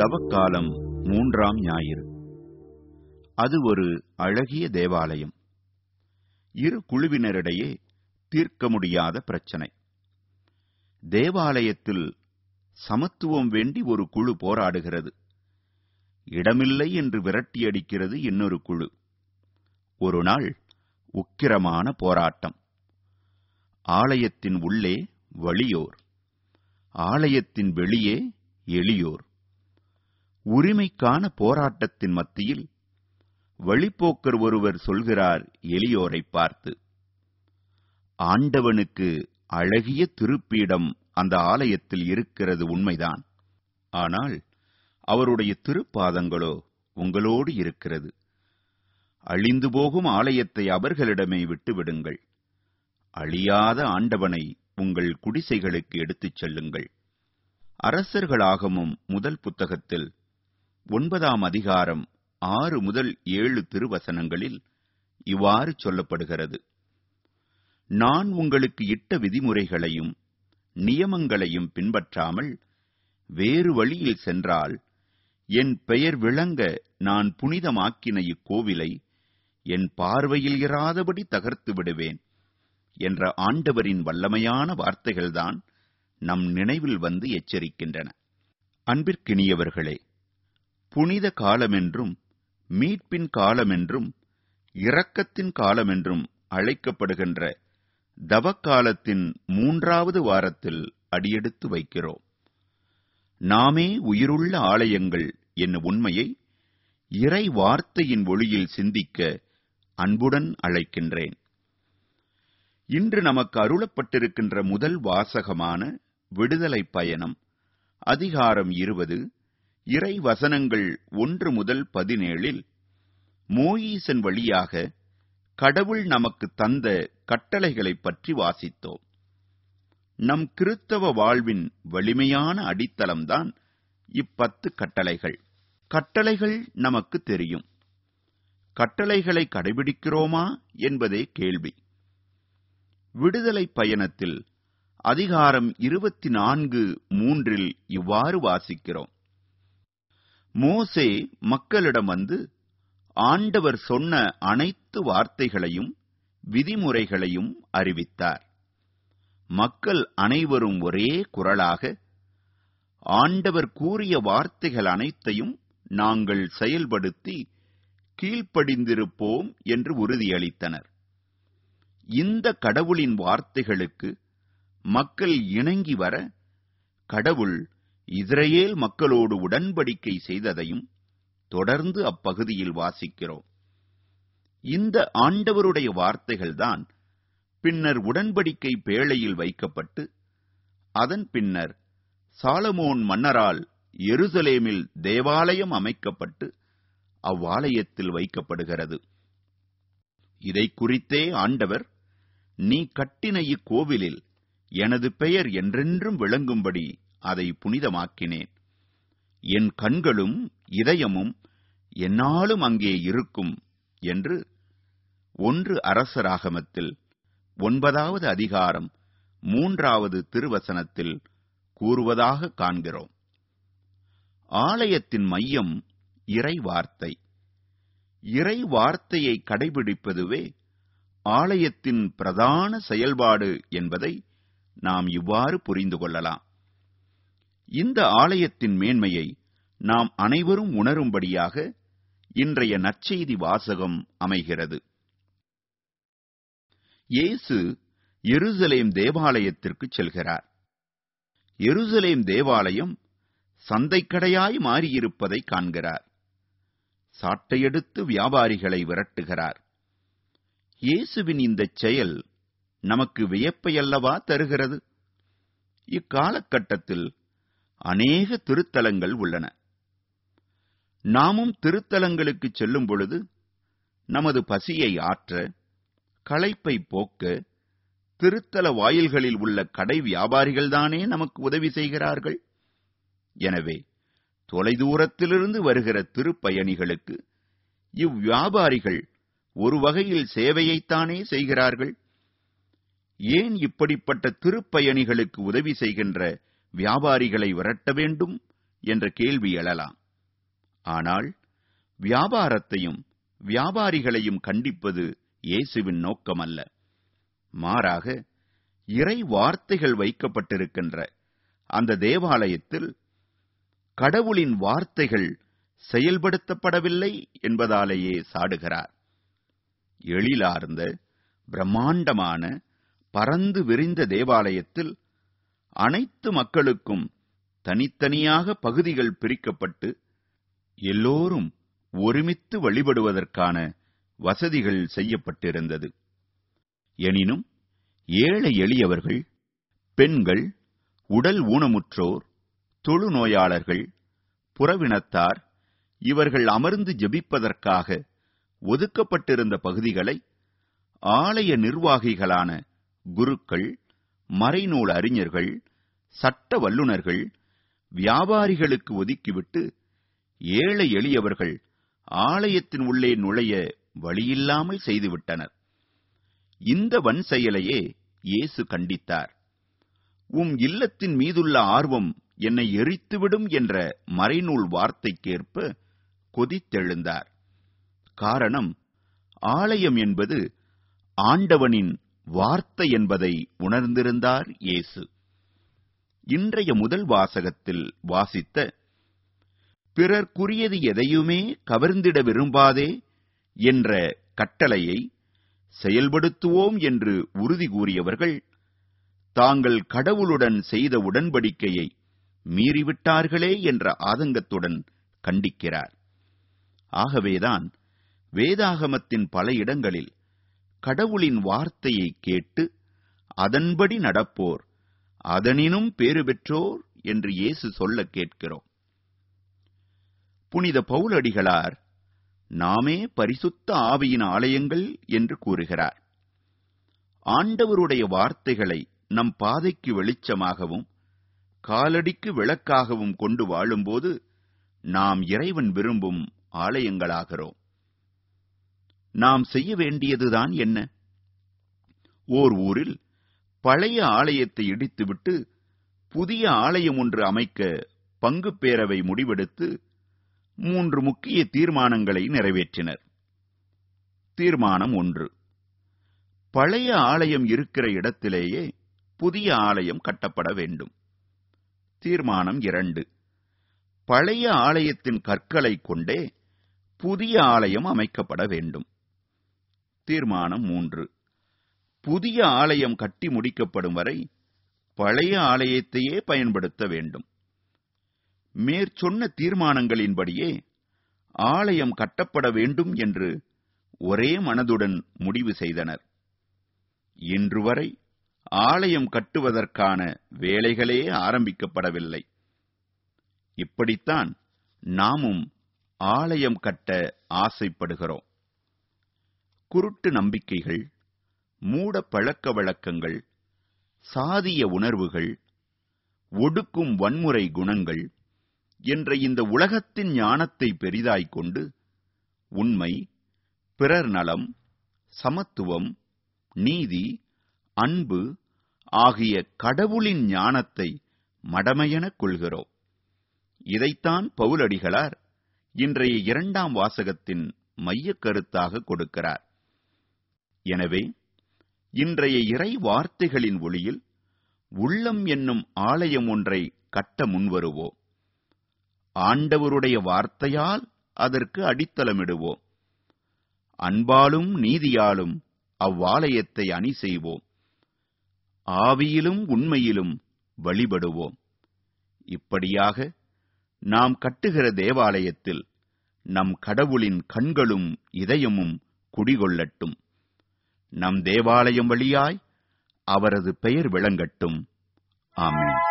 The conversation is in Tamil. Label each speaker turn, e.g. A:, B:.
A: தவக்காலம் மூன்றாம் ஞாயிறு அது ஒரு அழகிய தேவாலயம் இரு குழுவினரிடையே தீர்க்க முடியாத பிரச்சனை தேவாலயத்தில் சமத்துவம் வேண்டி ஒரு குழு போராடுகிறது இடமில்லை என்று விரட்டியடிக்கிறது இன்னொரு குழு ஒரு நாள் உக்கிரமான போராட்டம் ஆலயத்தின் உள்ளே வலியோர் ஆலயத்தின் வெளியே எளியோர் உரிமைக்கான போராட்டத்தின் மத்தியில் வழிப்போக்கர் ஒருவர் சொல்கிறார் எளியோரை பார்த்து ஆண்டவனுக்கு அழகிய திருப்பீடம் அந்த ஆலயத்தில் இருக்கிறது உண்மைதான் ஆனால் அவருடைய திருப்பாதங்களோ உங்களோடு இருக்கிறது அழிந்து போகும் ஆலயத்தை அவர்களிடமே விட்டுவிடுங்கள் அழியாத ஆண்டவனை உங்கள் குடிசைகளுக்கு எடுத்துச் செல்லுங்கள் அரசர்களாகமும் முதல் புத்தகத்தில் ஒன்பதாம் அதிகாரம் ஆறு முதல் ஏழு திருவசனங்களில் இவ்வாறு சொல்லப்படுகிறது நான் உங்களுக்கு இட்ட விதிமுறைகளையும் நியமங்களையும் பின்பற்றாமல் வேறு வழியில் சென்றால் என் பெயர் விளங்க நான் புனிதமாக்கின இக்கோவிலை என் பார்வையில் இராதபடி தகர்த்து விடுவேன் என்ற ஆண்டவரின் வல்லமையான வார்த்தைகள்தான் நம் நினைவில் வந்து எச்சரிக்கின்றன அன்பிற்கினியவர்களே புனித காலமென்றும் மீட்பின் காலமென்றும் இரக்கத்தின் காலமென்றும் அழைக்கப்படுகின்ற தவக்காலத்தின் மூன்றாவது வாரத்தில் அடியெடுத்து வைக்கிறோம் நாமே உயிருள்ள ஆலயங்கள் என்னும் உண்மையை இறை வார்த்தையின் ஒளியில் சிந்திக்க அன்புடன் அழைக்கின்றேன் இன்று நமக்கு அருளப்பட்டிருக்கின்ற முதல் வாசகமான விடுதலை பயணம் அதிகாரம் இருபது இறை வசனங்கள் ஒன்று முதல் பதினேழில் மோயீசன் வழியாக கடவுள் நமக்கு தந்த கட்டளைகளைப் பற்றி வாசித்தோம் நம் கிறித்தவ வாழ்வின் வலிமையான அடித்தளம்தான் இப்பத்து கட்டளைகள் கட்டளைகள் நமக்கு தெரியும் கட்டளைகளை கடைபிடிக்கிறோமா என்பதே கேள்வி விடுதலை பயணத்தில் அதிகாரம் இருபத்தி நான்கு மூன்றில் இவ்வாறு வாசிக்கிறோம் மோசே மக்களிடம் வந்து ஆண்டவர் சொன்ன அனைத்து வார்த்தைகளையும் விதிமுறைகளையும் அறிவித்தார் மக்கள் அனைவரும் ஒரே குரலாக ஆண்டவர் கூறிய வார்த்தைகள் அனைத்தையும் நாங்கள் செயல்படுத்தி கீழ்ப்படிந்திருப்போம் என்று உறுதியளித்தனர் இந்த கடவுளின் வார்த்தைகளுக்கு மக்கள் இணங்கி வர கடவுள் இஸ்ரேல் மக்களோடு உடன்படிக்கை செய்ததையும் தொடர்ந்து அப்பகுதியில் வாசிக்கிறோம் இந்த ஆண்டவருடைய வார்த்தைகள்தான் பின்னர் உடன்படிக்கை பேழையில் வைக்கப்பட்டு அதன் பின்னர் சாலமோன் மன்னரால் எருசலேமில் தேவாலயம் அமைக்கப்பட்டு அவ்வாலயத்தில் வைக்கப்படுகிறது இதை குறித்தே ஆண்டவர் நீ கட்டின இக்கோவிலில் எனது பெயர் என்றென்றும் விளங்கும்படி அதை புனிதமாக்கினேன் என் கண்களும் இதயமும் என்னாலும் அங்கே இருக்கும் என்று ஒன்று அரசராகமத்தில் ஒன்பதாவது அதிகாரம் மூன்றாவது திருவசனத்தில் கூறுவதாக காண்கிறோம் ஆலயத்தின் மையம் இறை வார்த்தை இறை வார்த்தையை கடைபிடிப்பதுவே ஆலயத்தின் பிரதான செயல்பாடு என்பதை நாம் இவ்வாறு புரிந்து கொள்ளலாம் இந்த ஆலயத்தின் மேன்மையை நாம் அனைவரும் உணரும்படியாக இன்றைய நற்செய்தி வாசகம் அமைகிறது இயேசு எருசலேம் தேவாலயத்திற்கு செல்கிறார் எருசலேம் தேவாலயம் சந்தைக்கடையாய் மாறியிருப்பதை காண்கிறார் சாட்டையெடுத்து வியாபாரிகளை விரட்டுகிறார் இயேசுவின் இந்த செயல் நமக்கு வியப்பையல்லவா தருகிறது இக்காலகட்டத்தில் அநேக திருத்தலங்கள் உள்ளன நாமும் திருத்தலங்களுக்கு செல்லும் பொழுது நமது பசியை ஆற்ற களைப்பை போக்க திருத்தல வாயில்களில் உள்ள கடை வியாபாரிகள்தானே நமக்கு உதவி செய்கிறார்கள் எனவே தொலைதூரத்திலிருந்து வருகிற திருப்பயணிகளுக்கு இவ்வியாபாரிகள் ஒரு வகையில் சேவையைத்தானே செய்கிறார்கள் ஏன் இப்படிப்பட்ட திருப்பயணிகளுக்கு உதவி செய்கின்ற வியாபாரிகளை விரட்ட வேண்டும் என்ற கேள்வி எழலாம் ஆனால் வியாபாரத்தையும் வியாபாரிகளையும் கண்டிப்பது இயேசுவின் நோக்கமல்ல மாறாக இறை வார்த்தைகள் வைக்கப்பட்டிருக்கின்ற அந்த தேவாலயத்தில் கடவுளின் வார்த்தைகள் செயல்படுத்தப்படவில்லை என்பதாலேயே சாடுகிறார் எழிலார்ந்த பிரம்மாண்டமான பறந்து விரிந்த தேவாலயத்தில் அனைத்து மக்களுக்கும் தனித்தனியாக பகுதிகள் பிரிக்கப்பட்டு எல்லோரும் ஒருமித்து வழிபடுவதற்கான வசதிகள் செய்யப்பட்டிருந்தது எனினும் ஏழை எளியவர்கள் பெண்கள் உடல் ஊனமுற்றோர் தொழுநோயாளர்கள் புறவினத்தார் இவர்கள் அமர்ந்து ஜெபிப்பதற்காக ஒதுக்கப்பட்டிருந்த பகுதிகளை ஆலய நிர்வாகிகளான குருக்கள் மறைநூல் அறிஞர்கள் சட்ட வல்லுநர்கள் வியாபாரிகளுக்கு ஒதுக்கிவிட்டு ஏழை எளியவர்கள் ஆலயத்தின் உள்ளே நுழைய வழியில்லாமல் செய்துவிட்டனர் இந்த வன் செயலையே இயேசு கண்டித்தார் உம் இல்லத்தின் மீதுள்ள ஆர்வம் என்னை எரித்துவிடும் என்ற மறைநூல் வார்த்தைக்கேற்ப கொதித்தெழுந்தார் காரணம் ஆலயம் என்பது ஆண்டவனின் வார்த்தை என்பதை உணர்ந்திருந்தார் இயேசு இன்றைய முதல் வாசகத்தில் வாசித்த பிறர்க்குரியது எதையுமே கவர்ந்திட விரும்பாதே என்ற கட்டளையை செயல்படுத்துவோம் என்று உறுதி கூறியவர்கள் தாங்கள் கடவுளுடன் செய்த உடன்படிக்கையை மீறிவிட்டார்களே என்ற ஆதங்கத்துடன் கண்டிக்கிறார் ஆகவேதான் வேதாகமத்தின் பல இடங்களில் கடவுளின் வார்த்தையை கேட்டு அதன்படி நடப்போர் அதனினும் பேறு பெற்றோர் என்று இயேசு சொல்ல கேட்கிறோம் புனித பவுலடிகளார் நாமே பரிசுத்த ஆவியின் ஆலயங்கள் என்று கூறுகிறார் ஆண்டவருடைய வார்த்தைகளை நம் பாதைக்கு வெளிச்சமாகவும் காலடிக்கு விளக்காகவும் கொண்டு வாழும்போது நாம் இறைவன் விரும்பும் ஆலயங்களாகிறோம் நாம் செய்ய வேண்டியதுதான் என்ன ஓர் ஊரில் பழைய ஆலயத்தை இடித்துவிட்டு புதிய ஆலயம் ஒன்று அமைக்க பங்கு பேரவை முடிவெடுத்து மூன்று முக்கிய தீர்மானங்களை நிறைவேற்றினர் தீர்மானம் ஒன்று பழைய ஆலயம் இருக்கிற இடத்திலேயே புதிய ஆலயம் கட்டப்பட வேண்டும் தீர்மானம் இரண்டு பழைய ஆலயத்தின் கற்களை கொண்டே புதிய ஆலயம் அமைக்கப்பட வேண்டும் தீர்மானம் மூன்று புதிய ஆலயம் கட்டி முடிக்கப்படும் வரை பழைய ஆலயத்தையே பயன்படுத்த வேண்டும் மேற்சொன்ன தீர்மானங்களின்படியே ஆலயம் கட்டப்பட வேண்டும் என்று ஒரே மனதுடன் முடிவு செய்தனர் இன்று வரை ஆலயம் கட்டுவதற்கான வேலைகளே ஆரம்பிக்கப்படவில்லை இப்படித்தான் நாமும் ஆலயம் கட்ட ஆசைப்படுகிறோம் குருட்டு நம்பிக்கைகள் மூட பழக்க வழக்கங்கள் சாதிய உணர்வுகள் ஒடுக்கும் வன்முறை குணங்கள் என்ற இந்த உலகத்தின் ஞானத்தை பெரிதாய்க் கொண்டு உண்மை பிறர் நலம் சமத்துவம் நீதி அன்பு ஆகிய கடவுளின் ஞானத்தை மடமையெனக் கொள்கிறோம் இதைத்தான் பவுலடிகளார் இன்றைய இரண்டாம் வாசகத்தின் மையக் கருத்தாக கொடுக்கிறார் எனவே இன்றைய இறை வார்த்தைகளின் ஒளியில் உள்ளம் என்னும் ஆலயம் ஒன்றை கட்ட முன்வருவோம் ஆண்டவருடைய வார்த்தையால் அதற்கு அடித்தளமிடுவோம் அன்பாலும் நீதியாலும் அவ்வாலயத்தை அணி செய்வோம் ஆவியிலும் உண்மையிலும் வழிபடுவோம் இப்படியாக நாம் கட்டுகிற தேவாலயத்தில் நம் கடவுளின் கண்களும் இதயமும் குடிகொள்ளட்டும் நம் தேவாலயம் வழியாய் அவரது பெயர் விளங்கட்டும் ஆமென்